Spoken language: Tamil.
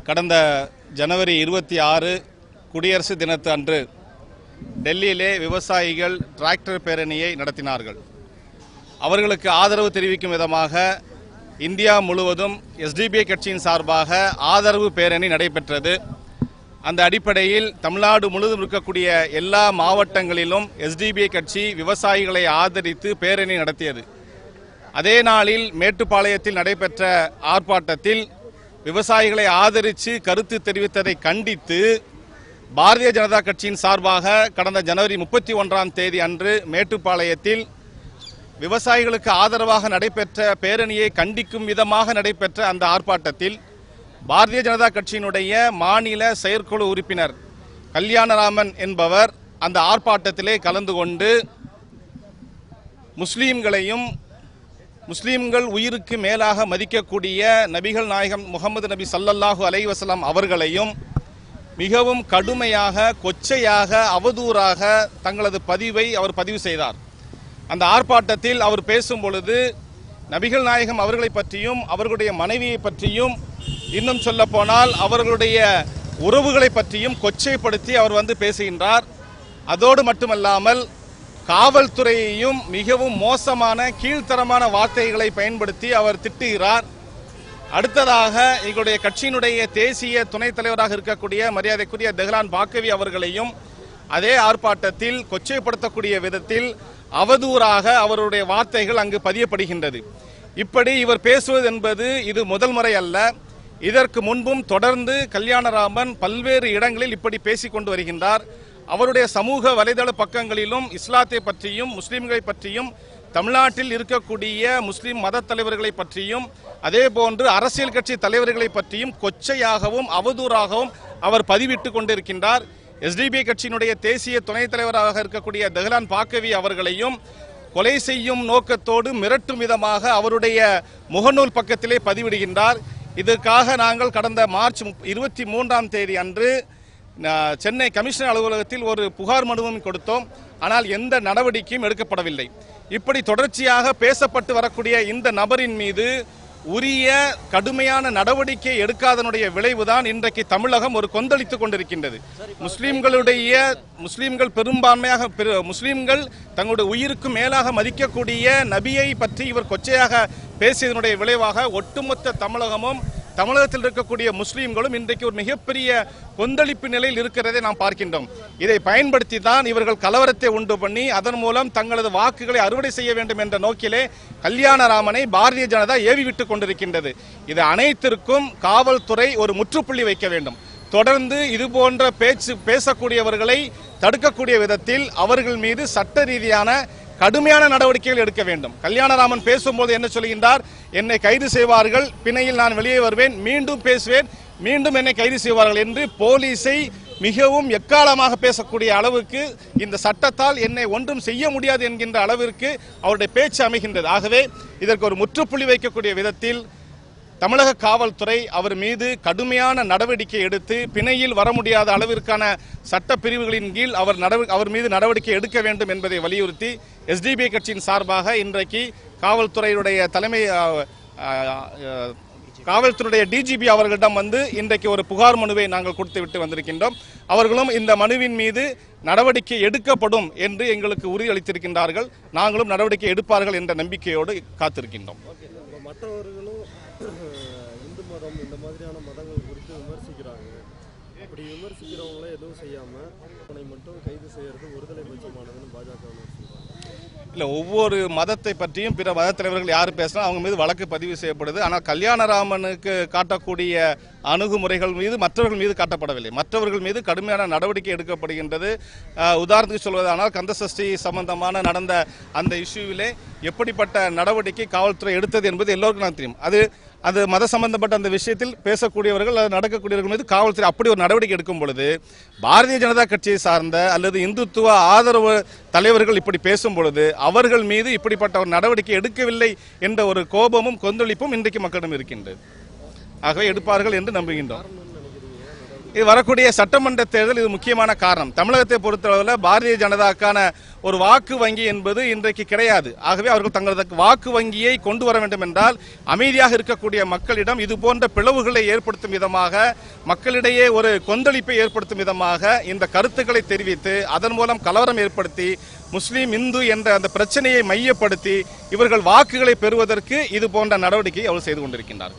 கடந்த ஜனவரி இருபத்தி ஆறு குடியரசு தினத்து அன்று டெல்லியிலே விவசாயிகள் டிராக்டர் பேரணியை நடத்தினார்கள் அவர்களுக்கு ஆதரவு தெரிவிக்கும் விதமாக இந்தியா முழுவதும் எஸ்டிபிஐ கட்சியின் சார்பாக ஆதரவு பேரணி நடைபெற்றது அந்த அடிப்படையில் தமிழ்நாடு முழுவதும் இருக்கக்கூடிய எல்லா மாவட்டங்களிலும் எஸ்டிபிஐ கட்சி விவசாயிகளை ஆதரித்து பேரணி நடத்தியது அதே நாளில் மேட்டுப்பாளையத்தில் நடைபெற்ற ஆர்ப்பாட்டத்தில் விவசாயிகளை ஆதரித்து கருத்து தெரிவித்ததை கண்டித்து பாரதிய ஜனதா கட்சியின் சார்பாக கடந்த ஜனவரி முப்பத்தி ஒன்றாம் தேதி அன்று மேட்டுப்பாளையத்தில் விவசாயிகளுக்கு ஆதரவாக நடைபெற்ற பேரணியை கண்டிக்கும் விதமாக நடைபெற்ற அந்த ஆர்ப்பாட்டத்தில் பாரதிய ஜனதா கட்சியினுடைய மாநில செயற்குழு உறுப்பினர் கல்யாணராமன் என்பவர் அந்த ஆர்ப்பாட்டத்திலே கலந்து கொண்டு முஸ்லீம்களையும் முஸ்லீம்கள் உயிருக்கு மேலாக மதிக்கக்கூடிய நபிகள் நாயகம் முகமது நபி சல்லல்லாஹு அலைஹி வஸல்லம் அவர்களையும் மிகவும் கடுமையாக கொச்சையாக அவதூறாக தங்களது பதிவை அவர் பதிவு செய்தார் அந்த ஆர்ப்பாட்டத்தில் அவர் பேசும் பொழுது நபிகள் நாயகம் அவர்களை பற்றியும் அவர்களுடைய மனைவியை பற்றியும் இன்னும் சொல்ல போனால் அவர்களுடைய உறவுகளை பற்றியும் கொச்சைப்படுத்தி அவர் வந்து பேசுகின்றார் அதோடு மட்டுமல்லாமல் காவல்துறையையும் மிகவும் மோசமான கீழ்த்தரமான வார்த்தைகளை பயன்படுத்தி அவர் திட்டுகிறார் அடுத்ததாக எங்களுடைய கட்சியினுடைய தேசிய துணைத் தலைவராக இருக்கக்கூடிய மரியாதைக்குரிய தெஹ்லான் பாக்கவி அவர்களையும் அதே ஆர்ப்பாட்டத்தில் கொச்சைப்படுத்தக்கூடிய விதத்தில் அவதூறாக அவருடைய வார்த்தைகள் அங்கு பதியப்படுகின்றது இப்படி இவர் பேசுவது என்பது இது முதல் முறை அல்ல இதற்கு முன்பும் தொடர்ந்து கல்யாணராமன் பல்வேறு இடங்களில் இப்படி பேசிக் கொண்டு வருகின்றார் அவருடைய சமூக வலைதள பக்கங்களிலும் இஸ்லாத்தை பற்றியும் முஸ்லிம்களை பற்றியும் தமிழ்நாட்டில் இருக்கக்கூடிய முஸ்லிம் மத தலைவர்களை பற்றியும் அதே போன்று அரசியல் கட்சி தலைவர்களை பற்றியும் கொச்சையாகவும் அவதூறாகவும் அவர் பதிவிட்டு கொண்டிருக்கின்றார் எஸ்டிபி கட்சியினுடைய தேசிய துணைத் தலைவராக இருக்கக்கூடிய தெஹ்லான் பாக்கவி அவர்களையும் கொலை செய்யும் நோக்கத்தோடு மிரட்டும் விதமாக அவருடைய முகநூல் பக்கத்திலே பதிவிடுகின்றார் இதற்காக நாங்கள் கடந்த மார்ச் இருபத்தி மூன்றாம் தேதி அன்று ந- சென்னை கமிஷனர் அலுவலகத்தில் ஒரு புகார் மனுவும் கொடுத்தோம் ஆனால் எந்த நடவடிக்கையும் எடுக்கப்படவில்லை இப்படி தொடர்ச்சியாக பேசப்பட்டு வரக்கூடிய இந்த நபரின் மீது உரிய கடுமையான நடவடிக்கை எடுக்காதனுடைய விளைவுதான் இன்றைக்கு தமிழகம் ஒரு கொந்தளித்துக் கொண்டிருக்கின்றது முஸ்லிம்களுடைய முஸ்லிம்கள் பெரும்பான்மையாக பெரு- முஸ்லிம்கள் தங்களுடைய உயிருக்கு மேலாக மதிக்கக்கூடிய நபியை பற்றி இவர் கொச்சையாக பேசியதனுடைய விளைவாக ஒட்டுமொத்த தமிழகமும் தமிழகத்தில் இருக்கக்கூடிய முஸ்லீம்களும் இன்றைக்கு ஒரு மிகப்பெரிய கொந்தளிப்பு நிலையில் இருக்கிறதை நாம் பார்க்கின்றோம் இதை பயன்படுத்தி தான் இவர்கள் கலவரத்தை உண்டு பண்ணி அதன் மூலம் தங்களது வாக்குகளை அறுவடை செய்ய வேண்டும் என்ற நோக்கிலே கல்யாணராமனை பாரதிய ஜனதா ஏவி விட்டுக் கொண்டிருக்கின்றது இது அனைத்திற்கும் காவல்துறை ஒரு முற்றுப்புள்ளி வைக்க வேண்டும் தொடர்ந்து இது போன்ற பேச்சு பேசக்கூடியவர்களை தடுக்கக்கூடிய விதத்தில் அவர்கள் மீது சட்ட ரீதியான கடுமையான நடவடிக்கைகள் எடுக்க வேண்டும் கல்யாணராமன் பேசும்போது என்ன சொல்கின்றார் என்னை கைது செய்வார்கள் பிணையில் நான் வெளியே வருவேன் மீண்டும் பேசுவேன் மீண்டும் என்னை கைது செய்வார்கள் என்று போலீஸை மிகவும் எக்காலமாக பேசக்கூடிய அளவுக்கு இந்த சட்டத்தால் என்னை ஒன்றும் செய்ய முடியாது என்கின்ற அளவிற்கு அவருடைய பேச்சு அமைகின்றது ஆகவே இதற்கு ஒரு முற்றுப்புள்ளி வைக்கக்கூடிய விதத்தில் தமிழக காவல்துறை அவர் மீது கடுமையான நடவடிக்கை எடுத்து பிணையில் வர முடியாத அளவிற்கான சட்ட பிரிவுகளின் கீழ் அவர் நடவ- அவர் மீது நடவடிக்கை எடுக்க வேண்டும் என்பதை வலியுறுத்தி எஸ்டிபிஐ கட்சியின் சார்பாக இன்றைக்கு காவல்துறையுடைய தலைமை ஆ, ஆ, ஆ, காவல்துறையுடைய டிஜிபி அவர்களிடம் வந்து இன்றைக்கு ஒரு புகார் மனுவை நாங்கள் கொடுத்து விட்டு வந்திருக்கின்றோம் அவர்களும் இந்த மனுவின் மீது நடவடிக்கை எடுக்கப்படும் என்று எங்களுக்கு உறுதியளித்திருக்கின்றார்கள் நாங்களும் நடவடிக்கை எடுப்பார்கள் என்ற நம்பிக்கையோடு காத்திருக்கின்றோம் இப்போ மற்றவர்களும் இந்து மதம் இந்த மாதிரியான மதங்கள் குறித்து விமர்சிக்கிறாங்க அப்படி விமர்சிக்கிறவங்கள எதுவும் செய்யாமல் அவனை மட்டும் கைது செய்யறது ஒருதலை பட்சமானதுன்னு பாஜக சொல்றாங்க இல்ல ஒவ்வொரு மதத்தை பற்றியும் பிற மத தலைவர்கள் யார் பேசினா அவங்க மீது வழக்கு பதிவு செய்யப்படுது ஆனால் கல்யாணராமனுக்கு காட்டக்கூடிய அணுகுமுறைகள் மீது மற்றவர்கள் மீது காட்டப்படவில்லை மற்றவர்கள் மீது கடுமையான நடவடிக்கை எடுக்கப்படுகின்றது அஹ், உதாரணத்துக்கு சொல்வதானால் கந்தசஷ்டி சம்பந்தமான நடந்த அந்த இஷ்யூவிலே எப்படிப்பட்ட நடவடிக்கை காவல்துறை எடுத்தது என்பது எல்லோருக்கும் நான் தெரியும் அது அது மத சம்பந்தப்பட்ட அந்த விஷயத்தில் பேசக்கூடியவர்கள் அல்லது நடக்கக்கூடியவர்கள் மீது காவல்துறை அப்படி ஒரு நடவடிக்கை எடுக்கும் பொழுது பாரதிய ஜனதா கட்சியை சார்ந்த அல்லது இந்துத்துவ ஆதரவு தலைவர்கள் இப்படி பேசும் பொழுது அவர்கள் மீது இப்படிப்பட்ட ஒரு நடவடிக்கை எடுக்கவில்லை என்ற ஒரு கோபமும் கொந்தளிப்பும் இன்றைக்கு மக்களிடம் இருக்கின்றது ஆகவே எடுப்பார்கள் என்று நம்புகின்றோம் இது வரக்கூடிய சட்டமன்ற தேர்தல் இது முக்கியமான காரணம் தமிழகத்தை பொறுத்தளவில் பாரதிய ஜனதாக்கான ஒரு வாக்கு வங்கி என்பது இன்றைக்கு கிடையாது ஆகவே அவர்கள் தங்களது வாக்கு வங்கியை கொண்டு வர வேண்டும் என்றால் அமைதியாக இருக்கக்கூடிய மக்களிடம் இது போன்ற பிளவுகளை ஏற்படுத்தும் விதமாக மக்களிடையே ஒரு கொந்தளிப்பை ஏற்படுத்தும் விதமாக இந்த கருத்துக்களை தெரிவித்து அதன் மூலம் கலவரம் ஏற்படுத்தி முஸ்லீம் இந்து என்ற அந்த பிரச்சனையை மையப்படுத்தி இவர்கள் வாக்குகளை பெறுவதற்கு இது போன்ற நடவடிக்கை அவர் செய்து கொண்டிருக்கின்றார்கள்